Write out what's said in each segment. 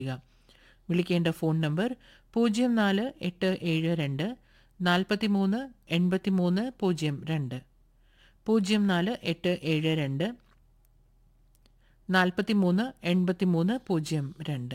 ചെയ്യുക വിളിക്കേണ്ട phone number പൂജ്യം നാല് എട്ട് ഏഴ് രണ്ട് നാൽപ്പത്തി മൂന്ന് എൺപത്തി മൂന്ന് പൂജ്യം രണ്ട് പൂജ്യം നാല് എട്ട് ഏഴ് രണ്ട് നാൽപ്പത്തി മൂന്ന് എൺപത്തി മൂന്ന് പൂജ്യം രണ്ട്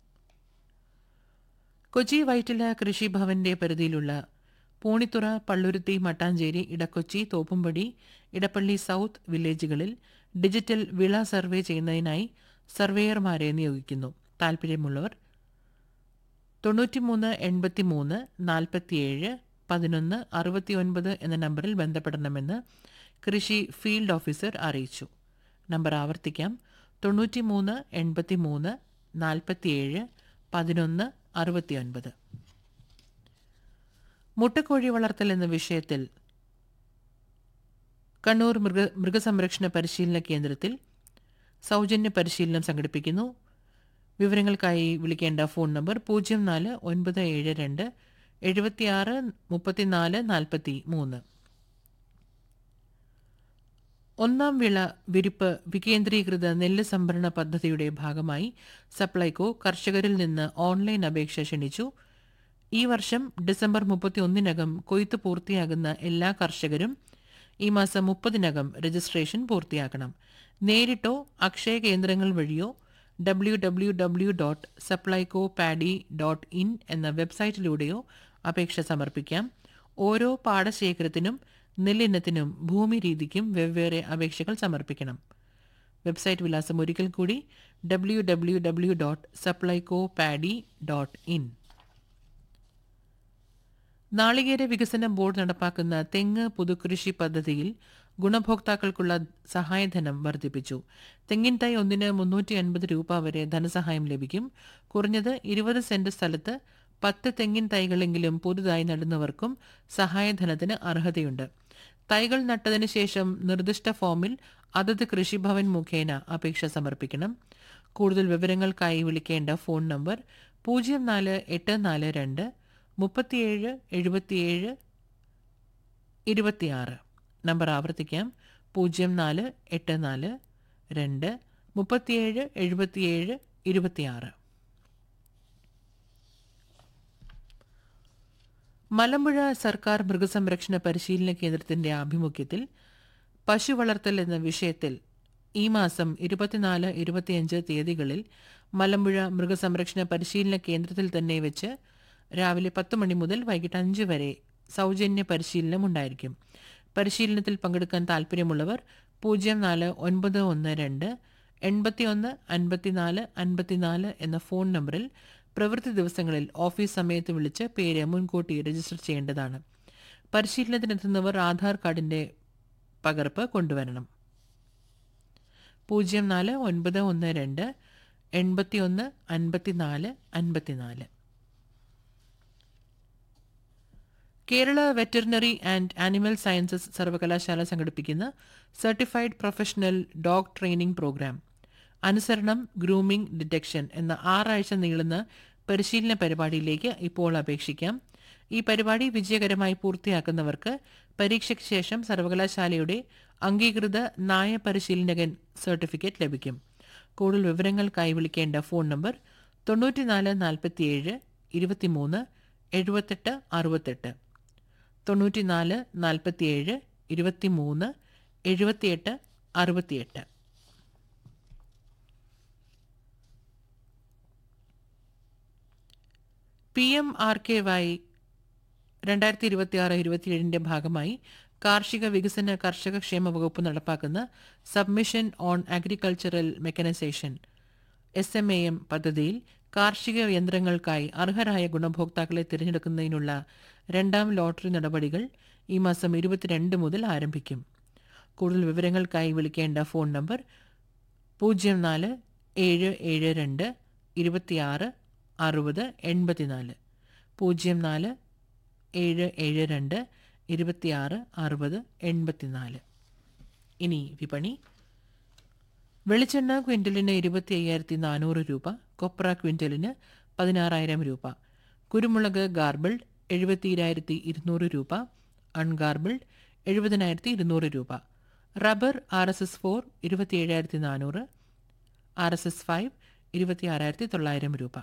കൊച്ചി വൈറ്റില കൃഷിഭവന്റെ പരിധിയിലുള്ള പൂണിത്തുറ പള്ളുരുത്തി മട്ടാഞ്ചേരി ഇടക്കൊച്ചി തോപ്പുംപടി ഇടപ്പള്ളി സൗത്ത് വില്ലേജുകളിൽ ഡിജിറ്റൽ വിള സർവേ ചെയ്യുന്നതിനായി സർവേയർമാരെ നിയോഗിക്കുന്നു താൽപ്പര്യമുള്ളവർ തൊണ്ണൂറ്റിമൂന്ന് എൺപത്തിമൂന്ന് നാൽപ്പത്തിയേഴ് പതിനൊന്ന് അറുപത്തിയൊൻപത് എന്ന നമ്പറിൽ ബന്ധപ്പെടണമെന്ന് കൃഷി ഫീൽഡ് ഓഫീസർ അറിയിച്ചു നമ്പർ ആവർത്തിക്കാം തൊണ്ണൂറ്റിമൂന്ന് എൺപത്തിമൂന്ന് നാൽപ്പത്തിയേഴ് പതിനൊന്ന് അറുപത്തിയൊൻപത് മുട്ടക്കോഴി വളർത്തൽ എന്ന വിഷയത്തിൽ കണ്ണൂർ മൃഗ മൃഗസംരക്ഷണ പരിശീലന കേന്ദ്രത്തിൽ സൗജന്യ പരിശീലനം സംഘടിപ്പിക്കുന്നു വിവരങ്ങൾക്കായി വിളിക്കേണ്ട ഫോൺ നമ്പർ പൂജ്യം നാല് ഒൻപത് ഏഴ് രണ്ട് എഴുപത്തിയാറ് മുപ്പത്തിനാല് നാൽപ്പത്തി മൂന്ന് ഒന്നാം വിള വിരിപ്പ് വികേന്ദ്രീകൃത നെല്ല് സംഭരണ പദ്ധതിയുടെ ഭാഗമായി സപ്ലൈകോ കർഷകരിൽ നിന്ന് ഓൺലൈൻ അപേക്ഷ ക്ഷണിച്ചു ഈ വർഷം ഡിസംബർ മുപ്പത്തിയൊന്നിനകം കൊയ്ത്ത് പൂർത്തിയാകുന്ന എല്ലാ കർഷകരും ഈ മാസം മുപ്പതിനകം രജിസ്ട്രേഷൻ പൂർത്തിയാക്കണം നേരിട്ടോ അക്ഷയ കേന്ദ്രങ്ങൾ വഴിയോ W W W dot Supplyco paddy dot in എന്ന വെബ്സൈറ്റിലൂടെയോ അപേക്ഷ സമർപ്പിക്കാം ഓരോ പാടശേഖരത്തിനും നെല്ലിനത്തിനും ഭൂമി രീതിക്കും വെവ്വേറെ അപേക്ഷകൾ സമർപ്പിക്കണം വെബ്സൈറ്റ് വിലാസം ഒരിക്കൽ കൂടി W W W dot Supplyco paddy dot in നാളികേര വികസന ബോർഡ് നടപ്പാക്കുന്ന തെങ്ങ് പുതുകൃഷി പദ്ധതിയിൽ ഗുണഭോക്താക്കൾക്കുള്ള സഹായധനം വർദ്ധിപ്പിച്ചു തെങ്ങിൻ തൈ ഒന്നിന് മുന്നൂറ്റി അൻപത് രൂപ വരെ ധനസഹായം ലഭിക്കും കുറഞ്ഞത് ഇരുപത് സെന്റ് സ്ഥലത്ത് പത്ത് തെങ്ങിൻ തൈകളെങ്കിലും പുതുതായി നടുന്നവർക്കും സഹായധനത്തിന് അർഹതയുണ്ട് തൈകൾ നട്ടതിന് ശേഷം നിർദ്ദിഷ്ട ഫോമിൽ അതത് കൃഷിഭവൻ മുഖേന അപേക്ഷ സമർപ്പിക്കണം കൂടുതൽ വിവരങ്ങൾക്കായി വിളിക്കേണ്ട ഫോൺ നമ്പർ പൂജ്യം നാല് എട്ട് നാല് രണ്ട് മുപ്പത്തിയേഴ് എഴുപത്തിയേഴ് ഇരുപത്തിയാറ് നമ്പർ ആവർത്തിക്കാം പൂജ്യം നാല് എട്ട് നാല് രണ്ട് മുപ്പത്തിയേഴ് എഴുപത്തിയേഴ് ഇരുപത്തിയാറ് മലമ്പുഴ സർക്കാർ മൃഗസംരക്ഷണ പരിശീലന കേന്ദ്രത്തിന്റെ ആഭിമുഖ്യത്തിൽ പശു വളർത്തൽ എന്ന വിഷയത്തിൽ ഈ മാസം ഇരുപത്തിനാല് ഇരുപത്തിയഞ്ച് തീയതികളിൽ മലമ്പുഴ മൃഗസംരക്ഷണ പരിശീലന കേന്ദ്രത്തിൽ തന്നെ വെച്ച് രാവിലെ പത്ത് മണി മുതൽ വൈകിട്ട് അഞ്ച് വരെ സൗജന്യ പരിശീലനം ഉണ്ടായിരിക്കും പരിശീലനത്തിൽ പങ്കെടുക്കാൻ താൽപ്പര്യമുള്ളവർ പൂജ്യം നാല് ഒൻപത് ഒന്ന് രണ്ട് എൺപത്തിയൊന്ന് അൻപത്തിനാല് അൻപത്തിനാല് എന്ന ഫോൺ നമ്പറിൽ പ്രവൃത്തി ദിവസങ്ങളിൽ ഓഫീസ് സമയത്ത് വിളിച്ച് പേര് മുൻകൂട്ടി രജിസ്റ്റർ ചെയ്യേണ്ടതാണ് പരിശീലനത്തിനെത്തുന്നവർ ആധാർ കാർഡിന്റെ പകർപ്പ് കൊണ്ടുവരണം പൂജ്യം നാല് ഒൻപത് ഒന്ന് രണ്ട് എൺപത്തിയൊന്ന് അൻപത്തിനാല് അൻപത്തിനാല് Kerala veterinary and animal sciences സർവകലാശാല സംഘടിപ്പിക്കുന്ന certified professional dog training programme അനുസരണം ഗ്രൂമിംഗ് ഡിറ്റക്ഷൻ എന്ന ആറാഴ്ച നീളുന്ന പരിശീലന പരിപാടിയിലേക്ക് ഇപ്പോൾ അപേക്ഷിക്കാം ഈ പരിപാടി വിജയകരമായി പൂർത്തിയാക്കുന്നവർക്ക് പരീക്ഷയ്ക്ക് ശേഷം സർവകലാശാലയുടെ അംഗീകൃത നായ പരിശീലനകൻ സർട്ടിഫിക്കറ്റ് ലഭിക്കും കൂടുതൽ വിവരങ്ങൾക്കായി വിളിക്കേണ്ട ഫോൺ നമ്പർ തൊണ്ണൂറ്റിനാല് നാൽപ്പത്തിയേഴ് ഇരുപത്തിമൂന്ന് എഴുപത്തെട്ട് അറുപത്തെട്ട് തൊണ്ണൂറ്റിനാല് നാൽപ്പത്തിയേഴ് ഇരുപത്തിമൂന്ന് എഴുപത്തിയെട്ട് അറുപത്തിയെട്ട് P M R K Y രണ്ടായിരത്തി ഇരുപത്തി ആറ് ഇരുപത്തിയേഴിൻ്റെ ഭാഗമായി കാർഷിക വികസന കർഷക ക്ഷേമ വകുപ്പ് നടപ്പാക്കുന്ന submission on agricultural mechanisation S M A M പദ്ധതിയിൽ കാർഷിക യന്ത്രങ്ങൾക്കായി അർഹരായ ഗുണഭോക്താക്കളെ തിരഞ്ഞെടുക്കുന്നതിനുള്ള രണ്ടാം ലോട്ടറി നടപടികൾ ഈ മാസം ഇരുപത്തിരണ്ട് മുതൽ ആരംഭിക്കും കൂടുതൽ വിവരങ്ങൾക്കായി വിളിക്കേണ്ട ഫോൺ നമ്പർ പൂജ്യം നാല് ഏഴ് ഏഴ് രണ്ട് ഇരുപത്തിയാറ് അറുപത് എൺപത്തിനാല് പൂജ്യം നാല് ഏഴ് ഏഴ് രണ്ട് ഇരുപത്തിയാറ് അറുപത് എൺപത്തിനാല് ഇനി വിപണി വെളിച്ചെണ്ണ ക്വിൻ്റലിന് ഇരുപത്തി അയ്യായിരത്തി നാനൂറ് രൂപ കൊപ്ര ക്വിൻ്റലിന് പതിനാറായിരം രൂപ കുരുമുളക് ഗാർബിൾഡ് എഴുപത്തിരായിരത്തി ഇരുന്നൂറ് രൂപ അൺഗാർബിൾഡ് എഴുപതിനായിരത്തി ഇരുന്നൂറ് രൂപ rubber R S S four ഇരുപത്തിയേഴായിരത്തി നാനൂറ് ആർ എസ് എസ് ഫൈവ് ഇരുപത്തിയാറായിരത്തി തൊള്ളായിരം രൂപ